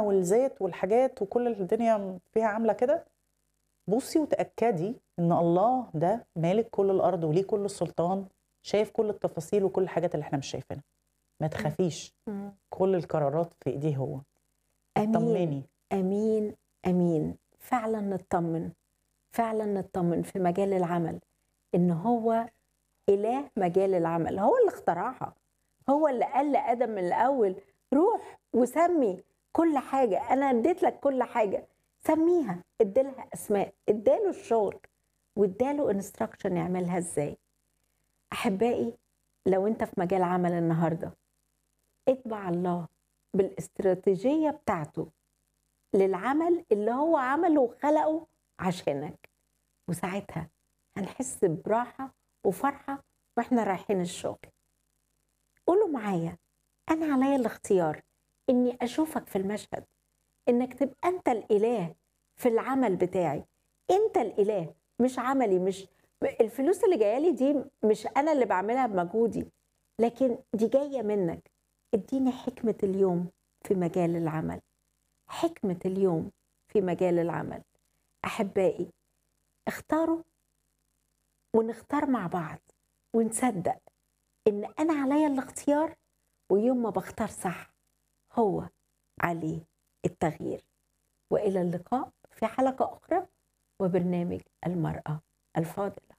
والذات والحاجات وكل الدنيا فيها عامله كده بصي وتاكدي ان الله ده مالك كل الارض وليه كل السلطان شايف كل التفاصيل وكل الحاجات اللي احنا مش شايفينها ما تخافيش كل القرارات في ايديه هو امين طمني امين امين فعلا نطمن فعلا نطمن في مجال العمل ان هو اله مجال العمل هو اللي اخترعها هو اللي قال لادم من الاول روح وسمي كل حاجه انا اديت لك كل حاجه سميها اديلها اسماء اداله الشغل واداله انستراكشن يعملها ازاي احبائي لو انت في مجال عمل النهارده اتبع الله بالاستراتيجيه بتاعته للعمل اللي هو عمله وخلقه عشانك وساعتها هنحس براحه وفرحه واحنا رايحين الشغل قولوا معايا انا عليا الاختيار اني اشوفك في المشهد انك تبقى انت الاله في العمل بتاعي انت الاله مش عملي مش الفلوس اللي جايه لي دي مش انا اللي بعملها بمجهودي لكن دي جايه منك اديني حكمه اليوم في مجال العمل حكمه اليوم في مجال العمل احبائي اختاروا ونختار مع بعض ونصدق ان انا عليا الاختيار ويوم ما بختار صح هو عليه التغيير والى اللقاء في حلقه اخرى وبرنامج المراه الفاضله